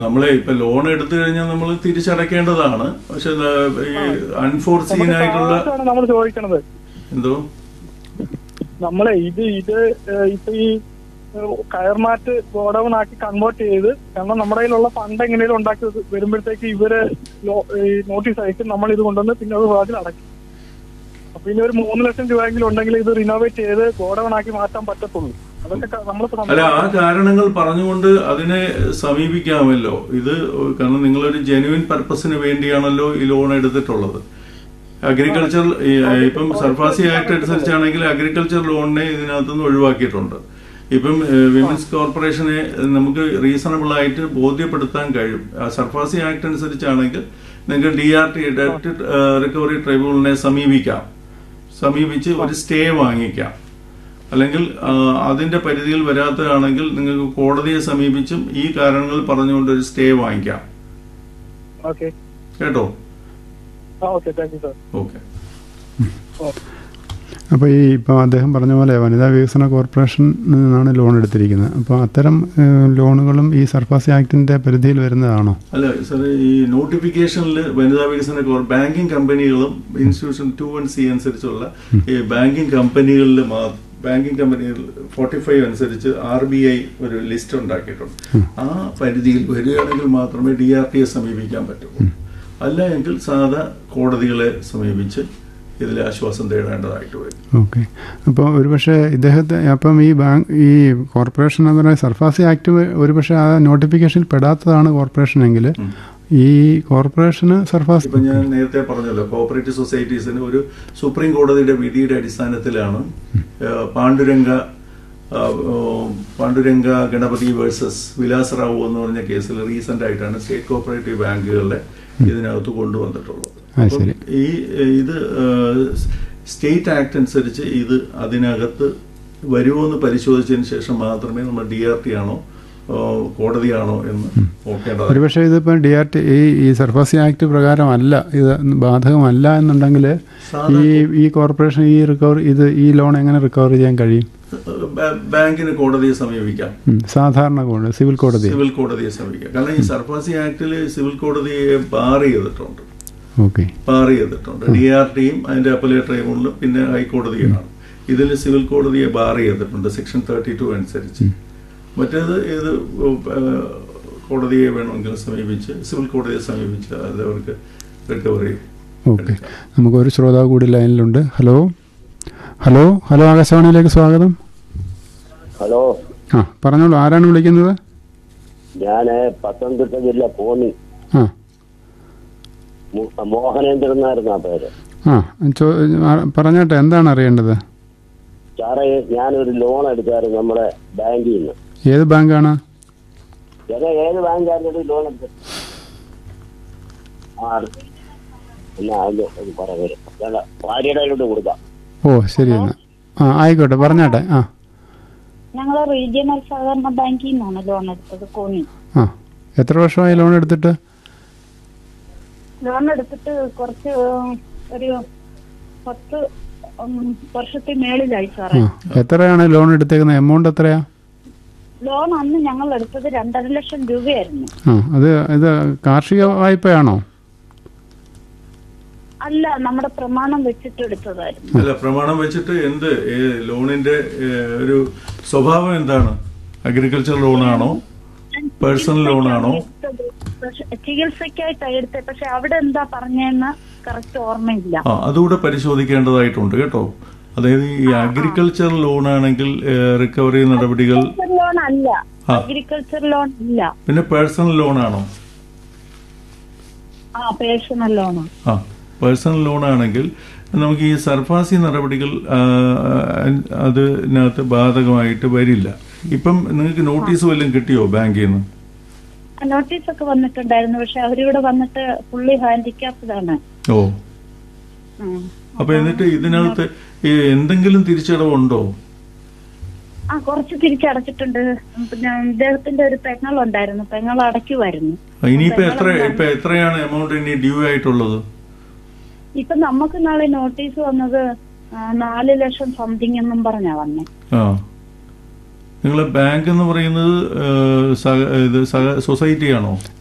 നമ്മളെ ഇപ്പൊ ലോൺ എടുത്തു കഴിഞ്ഞാൽ നമ്മൾ തിരിച്ചടയ്ക്കേണ്ടതാണ് പക്ഷെ ഇത് ഈ അൺഫോർസീൻ ആയിട്ടുള്ള നമ്മൾ ചോദിക്കണത് എന്തോ നമ്മളെ ഇത് ഇത് ഏഹ്, ഇപ്പൊ ഈ ഏഹ്, കയർമാറ്റ് ഗോഡൌൺ ആക്കി കൺവേർട്ട് ചെയ്ത് കാരണം നമ്മുടെ കയ്യിലുള്ള ഫണ്ട് എങ്ങനെയും ഉണ്ടാക്കി വരുമ്പോഴത്തേക്ക് ഇവര് ലോ- ഈ നോട്ടീസ് അയക്കും നമ്മൾ ഇത് കൊണ്ടുവന്ന് പിന്നെ അത് വാതിൽ അടയ്ക്കും അപ്പൊ ഇനി ഒരു മൂന്ന് ലക്ഷം രൂപയെങ്കിലും ഉണ്ടെങ്കിൽ ഇത് റിനോവേറ്റ് ചെയ്ത് ഗോഡൌൺ ആക്കി മാറ്റാൻ പറ്റത്തുള്ളൂ അതൊക്കെ ക- നമ്മളിപ്പോ അല്ല ആ കാരണങ്ങൾ പറഞ്ഞുകൊണ്ട് അതിനെ സമീപിക്കാമല്ലോ ഇത് കാരണം നിങ്ങളൊരു ജെനുവിൻ പർപ്പസിന് വേണ്ടിയാണല്ലോ ഈ ലോൺ എടുത്തിട്ടുള്ളത് അഗ്രികൾച്ചർ ഇപ്പം സർഫാസി ആക്ട് അനുസരിച്ചാണെങ്കിൽ അഗ്രികൾച്ചർ ലോണിനെ ഇതിനകത്തുനിന്ന് ഒഴിവാക്കിയിട്ടുണ്ട് ഇപ്പം വിമൻസ് കോർപ്പറേഷനെ നമുക്ക് റീസണബിൾ ആയിട്ട് ബോധ്യപ്പെടുത്താൻ കഴിയും ആ സർഫാസി ആക്ട് അനുസരിച്ചാണെങ്കിൽ നിങ്ങൾക്ക് D R T direct recovery ട്രൈബ്യൂണലിനെ സമീപിക്കാം സമീപിച്ച് ഒരു സ്റ്റേ വാങ്ങിക്കാം അല്ലെങ്കിൽ ആ, അതിന്റെ പരിധിയിൽ വരാത്തതാണെങ്കിൽ നിങ്ങൾക്ക് കോടതിയെ സമീപിച്ചും ഈ കാരണങ്ങൾ പറഞ്ഞുകൊണ്ട് ഒരു സ്റ്റേ വാങ്ങിക്കാം ഓക്കെ കേട്ടോ ആ okay thank you sir okay അപ്പോൾ ഈ ഇപ്പോൾ അദ്ദേഹം പറഞ്ഞ പോലെ വനിതാ വികസന കോർപ്പറേഷനിൽ നിന്നാണ് ലോൺ എടുത്തിരിക്കുന്നത് അപ്പോൾ അത്തരം ഏഹ്, ലോണുകളും ഈ സർഫാസി ആക്ടിന്റെ പരിധിയിൽ വരുന്നതാണോ അല്ല സാർ ഈ നോട്ടിഫിക്കേഷനിൽ വനിതാ വികസന കോർ ബാങ്കിങ് കമ്പനികളും ഇൻസ്റ്റിറ്റ്യൂഷൻ ടു വൺ സി അനുസരിച്ചുള്ള ഈ ബാങ്കിങ് കമ്പനികളിൽ ബാങ്കിങ് കമ്പനികൾ ഫോർട്ടി ഫൈവ് അനുസരിച്ച് ആർ ബി ഐ ഒരു ലിസ്റ്റ് ഉണ്ടാക്കിയിട്ടുണ്ട് ആ പരിധിയിൽ വരികയാണെങ്കിൽ മാത്രമേ ഡി ആർ ടിയെ സമീപിക്കാൻ പറ്റുള്ളൂ അല്ല എങ്കിൽ സാധാ കോടതികളെ സമീപിച്ച് ഇതിൽ ആശ്വാസം തേടേണ്ടതായിട്ട് വരും ഓക്കെ അപ്പോൾ ഒരുപക്ഷെ ഇദ്ദേഹത്തെ അപ്പം ഈ ബാങ്ക് ഈ കോർപ്പറേഷൻ എന്ന് പറയുന്ന സർഫാസി ആക്ട് ഒരുപക്ഷെ ആ നോട്ടിഫിക്കേഷനിൽ പെടാത്തതാണ് കോർപ്പറേഷൻ എങ്കിൽ ഈ കോർപ്പറേഷന് സർഫാസ് ഇപ്പൊ ഞാൻ നേരത്തെ പറഞ്ഞല്ലോ കോഓപ്പറേറ്റീവ് സൊസൈറ്റീസിന് ഒരു സുപ്രീം കോടതിയുടെ വിധിയുടെ അടിസ്ഥാനത്തിലാണ് ഏഹ്, പാണ്ഡുരംഗ ആ, ഓ, പാണ്ഡുരംഗ ഗണപതി വേഴ്സസ് വിലാസ് റാവു എന്ന് പറഞ്ഞ കേസിൽ റീസെന്റ് ആയിട്ടാണ് സ്റ്റേറ്റ് കോഓപ്പറേറ്റീവ് ബാങ്കുകളെ ഇതിനകത്ത് കൊണ്ടുവന്നിട്ടുള്ളത് ആ, അപ്പം ശരി. ഈ ഏഹ്, ഇത് ഏഹ്, സ്റ്റേറ്റ് ആക്ട് അനുസരിച്ച് ഇത് അതിനകത്ത് വരുമോ എന്ന് പരിശോധിച്ചതിന് ശേഷം മാത്രമേ നമ്മൾ ഡി ആർ ടി ആണോ ഏഹ്, കോടതിയാണോ എന്ന് നോക്കേണ്ടത് ഒരുപക്ഷെ ഇതിപ്പോൾ ഡി ആർ ടി ഈ ഈ സർഫാസി ആക്ട് പ്രകാരമല്ല ഇത് ബാധകമല്ല എന്നുണ്ടെങ്കിൽ ഈ ഈ കോർപ്പറേഷൻ ഈ റിക്കവർ ഇത് ഈ ലോൺ എങ്ങനെ റിക്കവർ ചെയ്യാൻ കഴിയും ബാ- ബാങ്കിന് കോടതിയെ സമീപിക്കാം ഉം, സാധാരണ കോടതി സിവിൽ കോടതി സിവിൽ കോടതിയെ സമീപിക്കാം കാരണം ഈ സർഫാസി ആക്ടിൽ സിവിൽ കോടതിയെ ബാർ ചെയ്തിട്ടുണ്ട് ഓക്കെ ബാർ ചെയ്തിട്ടുണ്ട് ഡി ആർ ടിയും അതിന്റെ അപ്പലേറ്റ് ട്രൈബ്യൂണലും പിന്നെ ഹൈക്കോടതിയാണ് ഇതിൽ സിവിൽ കോടതിയെ ബാർ ചെയ്തിട്ടുണ്ട് സെക്ഷൻ തേർട്ടി ടു അനുസരിച്ച് മറ്റേത് ഏത് ഏഹ്, കോടതിയെ വേണമെങ്കിൽ സമീപിച്ച് സിവിൽ കോടതിയെ സമീപിച്ച് അത് അവർക്ക് റിക്കവറി ഓക്കെ നമുക്കൊരു ശ്രോതാവ് കൂടി ലൈനിലുണ്ട് ഹലോ ഹലോ ഹലോ ആകാശവാണിയിലേക്ക് സ്വാഗതം ഹലോ ആ പറഞ്ഞോളൂ ആരാണ് വിളിക്കുന്നത് ഞാന് പത്തനംതിട്ട ജില്ല കോന്നി ആ മു- മോഹനേന്ദ്രൻ എന്നായിരുന്നു ആ പേര് ആ ചോ- ആ, പറഞ്ഞോട്ടെ എന്താണ് അറിയേണ്ടത് സാറേ ഞാനൊരു ലോൺ എടുത്തായിരുന്നു നമ്മുടെ ബാങ്കിൽ നിന്ന് ഏത് ബാങ്കാണ് ചേട്ടാ ഏത് ബാങ്കായിരുന്നു ലോൺ എടുത്തത് ആ എന്നാ അതിന്റെ ഒരു പറവര് വേണ്ട ഭാര്യയുടെ കയ്യിലോട്ട് കൊടുക്കാം ഓ ശരി എന്നാ ആ ആയിക്കോട്ടെ പറഞ്ഞോട്ടെ ആ ഞങ്ങൾ റീജിയണൽ സഹകരണ ബാങ്കിൽ നിന്നാണ് ലോൺ എടുത്തത് കോന്നി ആ എത്ര വർഷമായി ലോൺ എടുത്തിട്ട് ലോൺ എടുത്തിട്ട് കുറച്ച് ഒരു പത്ത് ഉം, വർഷത്തെ മേളിലായി ആ സാറേ എത്രയാണ് ലോൺ എടുത്തേക്കുന്നത് എമൗണ്ട് എത്രയാ ലോൺ അന്ന് ഞങ്ങൾ എടുത്തത് രണ്ടര ലക്ഷം രൂപയായിരുന്നു ആ അത് ഇത് കാർഷിക വായ്പയാണോ അല്ല നമ്മുടെ പ്രമാണം വെച്ചിട്ട് എടുത്തതായിരുന്നു അല്ല പ്രമാണം വെച്ചിട്ട് എന്ത് ഏ, ലോണിന്റെ ഏ, ഒരു സ്വഭാവം എന്താണ് അഗ്രികൾച്ചർ ലോണാണോ പേഴ്സണൽ ലോണാണോ എടുത്തത്. പക്ഷെ ചികിത്സയ്ക്കായിട്ടാണ് എടുത്തത് പക്ഷെ അവിടെ എന്താ പറഞ്ഞതെന്ന് കറക്റ്റ് ഓർമ്മയില്ല ആ അതുകൂടെ പരിശോധിക്കേണ്ടതായിട്ടുണ്ട് കേട്ടോ അതായത് ഈ അഗ്രികൾച്ചർ ലോൺ ആണെങ്കിൽ റിക്കവറി നടപടികൾ ലോൺ അല്ല ആ. അഗ്രികൾച്ചർ ലോൺ ഇല്ല പിന്നെ പേഴ്സണൽ ലോൺ ആണോ ആ പേഴ്സണൽ ലോണാണ് ആ പേഴ്സണൽ ലോൺ ആണെങ്കിൽ നമുക്ക് ഈ സർഫാസി നടപടികൾ ആ, അതിനകത്ത് ബാധകമായിട്ട് വരില്ല ഇപ്പം നിങ്ങൾക്ക് നോട്ടീസ് വല്ലതും കിട്ടിയോ ബാങ്കിൽ നിന്ന് നോട്ടീസ് ഒക്കെ വന്നിട്ടുണ്ടായിരുന്നു പക്ഷെ അവരിവിടെ വന്നിട്ട് ഫുള്ളി ഹാൻഡിക്യാപ്ഡ് ആണ് ഓ ഉം. അപ്പൊ എന്നിട്ട് ഇതിനകത്ത് ഈ എന്തെങ്കിലും തിരിച്ചടവുണ്ടോ ആ കുറച്ച് തിരിച്ചടച്ചിട്ടുണ്ട് പിന്നെ ഇദ്ദേഹത്തിന്റെ ഒരു പെങ്ങളുണ്ടായിരുന്നു പെങ്ങൾ അടയ്ക്കുമായിരുന്നു ഇനിയിപ്പോ എത്ര ഇപ്പൊ എത്രയാണ് എമൗണ്ട് ഇനി ഡ്യൂ ആയിട്ടുള്ളത് ഇപ്പൊ നമുക്ക് നാളെ നോട്ടീസ് വന്നത് ആ, നാല് ലക്ഷം സംതിങ് എന്നും പറഞ്ഞാ വന്നേ ആ നിങ്ങൾ ബാങ്ക് എന്ന് പറയുന്നത് ഏഹ്, സഹ- ഇത് സഹ സൊസൈറ്റിയാണോ